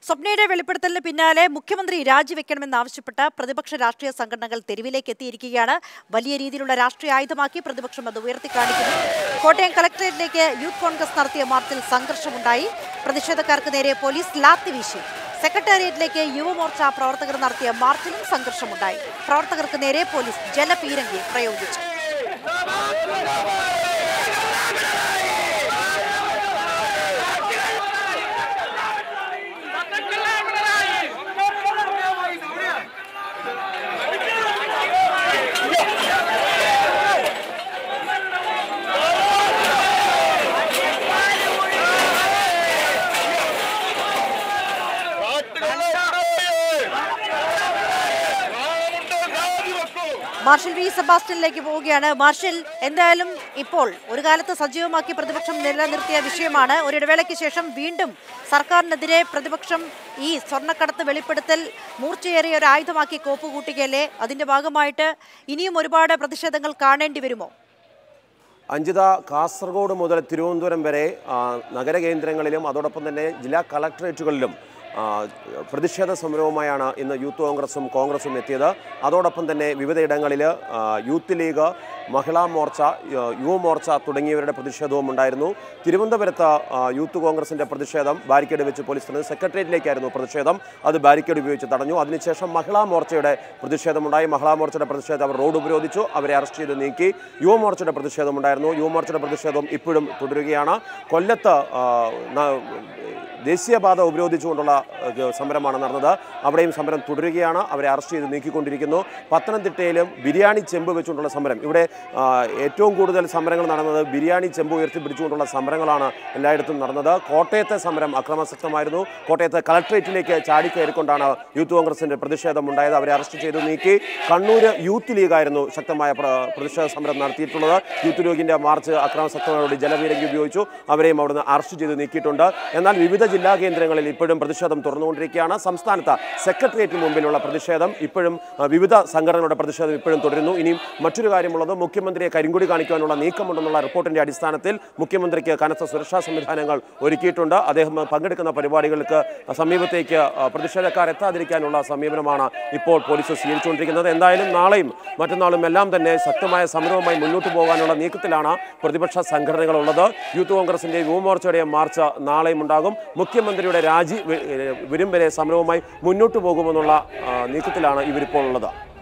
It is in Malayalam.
സ്വപ്നയുടെ വെളിപ്പെടുത്തലിന് പിന്നാലെ മുഖ്യമന്ത്രി രാജിവെക്കണമെന്നാവശ്യപ്പെട്ട് പ്രതിപക്ഷ രാഷ്ട്രീയ സംഘടനകൾ തെരുവിലേക്ക് എത്തിയിരിക്കുകയാണ് വലിയ രീതിയിലുള്ള രാഷ്ട്രീയ ആയുധമാക്കി പ്രതിപക്ഷം അത് ഉയർത്തിക്കാണിക്കുന്നു കോട്ടയം കളക്ടറേറ്റിലേക്ക് യൂത്ത് കോൺഗ്രസ് നടത്തിയ മാർച്ചിൽ സംഘർഷമുണ്ടായി പ്രതിഷേധക്കാർക്ക് നേരെ പോലീസ് ലാത്തി വീശി സെക്രട്ടേറിയറ്റിലേക്ക് യുവമോർച്ച പ്രവർത്തകർ നടത്തിയ മാർച്ചിലും സംഘർഷമുണ്ടായി പ്രവർത്തകർക്ക് നേരെ പോലീസ് ജലപീരങ്കി പ്രയോഗിച്ചു മാർഷൽ വി സെബാസ്റ്റ്യനിലേക്ക് പോവുകയാണ് മാർഷൽ എന്തായാലും ഇപ്പോൾ ഒരു കാലത്ത് സജീവമാക്കി പ്രതിപക്ഷം നിലനിർത്തിയ വിഷയമാണ് ഒരു ഇടവേളയ്ക്ക് ശേഷം വീണ്ടും സർക്കാരിനെതിരെ പ്രതിപക്ഷം ഈ സ്വർണ്ണക്കടത്ത് വെളിപ്പെടുത്തൽ മൂർച്ചയേറിയ ഒരു ആയുധമാക്കി കോപ്പുകൂട്ടുകയല്ലേ അതിന്റെ ഭാഗമായിട്ട് ഇനിയും ഒരുപാട് പ്രതിഷേധങ്ങൾ കാണേണ്ടി വരുമോ അഞ്ജിത കാസർഗോഡ് മുതൽ തിരുവനന്തപുരം വരെ ആ, നഗരകേന്ദ്രങ്ങളിലും അതോടൊപ്പം തന്നെ ജില്ലാ കളക്ടറേറ്റുകളിലും ആ, പ്രതിഷേധ സമരവുമായാണ് ഇന്ന് യൂത്ത് കോൺഗ്രസും കോൺഗ്രസും എത്തിയത് അതോടൊപ്പം തന്നെ വിവിധയിടങ്ങളിൽ ആ, യൂത്ത് ലീഗ് മഹിളാ മോർച്ച യ- യുവമോർച്ച തുടങ്ങിയവരുടെ പ്രതിഷേധവും ഉണ്ടായിരുന്നു തിരുവനന്തപുരത്ത് ആ, യൂത്ത് കോൺഗ്രസിന്റെ പ്രതിഷേധം ബാരിക്കേഡ് വെച്ച് പോലീസ് തടഞ്ഞു സെക്രട്ടേറിയറ്റിലേക്കായിരുന്നു പ്രതിഷേധം അത് ബാരിക്കേഡ് ഉപയോഗിച്ച് തടഞ്ഞു അതിനുശേഷം മഹിളാ മോർച്ചയുടെ പ്രതിഷേധമുണ്ടായി മഹിളാ മോർച്ചയുടെ പ്രതിഷേധം അവർ റോഡ് ഉപരോധിച്ചു അവരെ അറസ്റ്റ് ചെയ്ത് നീക്കി യുവമോർച്ചയുടെ പ്രതിഷേധമുണ്ടായിരുന്നു യുവമോർച്ചയുടെ പ്രതിഷേധം ഇപ്പോഴും തുടരുകയാണ് കൊല്ലത്ത് ആ, ന- ദേശീയപാത ഉപരോധിച്ചുകൊണ്ടുള്ള ഏഹ്, സമരമാണ് നടന്നത് അവിടെയും സമരം തുടരുകയാണ് അവരെ അറസ്റ്റ് ചെയ്ത് നീക്കിക്കൊണ്ടിരിക്കുന്നു പത്തനംതിട്ടയിലും ബിരിയാണി ചെമ്പ് വെച്ചുകൊണ്ടുള്ള സമരം ഇവിടെ ആ, ഏറ്റവും കൂടുതൽ സമരങ്ങൾ നടന്നത് ബിരിയാണി ചെമ്പ് ഉയർത്തിപ്പിടിച്ചുകൊണ്ടുള്ള സമരങ്ങളാണ് എല്ലായിടത്തും നടന്നത് കോട്ടയത്തെ സമരം അക്രമാസക്തമായിരുന്നു കോട്ടയത്തെ കളക്ട്രേറ്റിലേക്ക് ചാടിക്കയറിക്കൊണ്ടാണ് യൂത്ത് കോൺഗ്രസിന്റെ പ്രതിഷേധം ഉണ്ടായത് അവരെ അറസ്റ്റ് ചെയ്ത് നീക്കി കണ്ണൂർ യൂത്ത് ലീഗായിരുന്നു ശക്തമായ പ്ര- പ്രതിഷേധ സമരം നടത്തിയിട്ടുള്ളത് യൂത്ത് ലീഗിന്റെ മാർച്ച് അക്രമാസക്തമായോട് ജലപീരങ്കി ഉപയോഗിച്ചു അവരെയും അവിടുന്ന് അറസ്റ്റ് ചെയ്ത് നീക്കിയിട്ടുണ്ട് എന്നാൽ വിവിധ ജില്ലാ കേന്ദ്രങ്ങളിൽ ഇപ്പോഴും പ്രതിഷേധം തുറന്നുകൊണ്ടിരിക്കുകയാണ് സംസ്ഥാനത്ത് സെക്രട്ടേറിയറ്റിന് മുമ്പിലുള്ള പ്രതിഷേധം ഇപ്പോഴും ആ, വിവിധ സംഘടനകളുടെ പ്രതിഷേധം ഇപ്പോഴും തുടരുന്നു ഇനിയും മറ്റൊരു കാര്യമുള്ളത് മുഖ്യമന്ത്രിയെ കരിങ്കൊടി കാണിക്കാനുള്ള നീക്കമുണ്ടെന്നുള്ള റിപ്പോർട്ടിന്റെ അടിസ്ഥാനത്തിൽ മുഖ്യമന്ത്രിക്ക് കനത്ത സുരക്ഷാ സംവിധാനങ്ങൾ ഒരുക്കിയിട്ടുണ്ട് അദ്ദേഹം പങ്കെടുക്കുന്ന പരിപാടികൾക്ക് സമീപത്തേക്ക് ആ, പ്രതിഷേധക്കാർ എത്താതിരിക്കാനുള്ള സമീപനമാണ് ഇപ്പോൾ പോലീസ് സ്വീകരിച്ചുകൊണ്ടിരിക്കുന്നത് എന്തായാലും നാളെയും മറ്റന്നാളും എല്ലാം തന്നെ ശക്തമായ സമരവുമായി മുന്നോട്ട് പോകാനുള്ള നീക്കത്തിലാണ് പ്രതിപക്ഷ സംഘടനകളുള്ളത് യൂത്ത് കോൺഗ്രസിന്റെ യുവമോർച്ചയുടെ മാർച്ച് നാളെയും ഉണ്ടാകും മുഖ്യമന്ത്രിയുടെ രാജി വ- വരും വരെ സമരവുമായി മുന്നോട്ട് പോകുമെന്നുള്ള ആ, നീക്കത്തിലാണ് ഇവരിപ്പോൾ ഉള്ളത്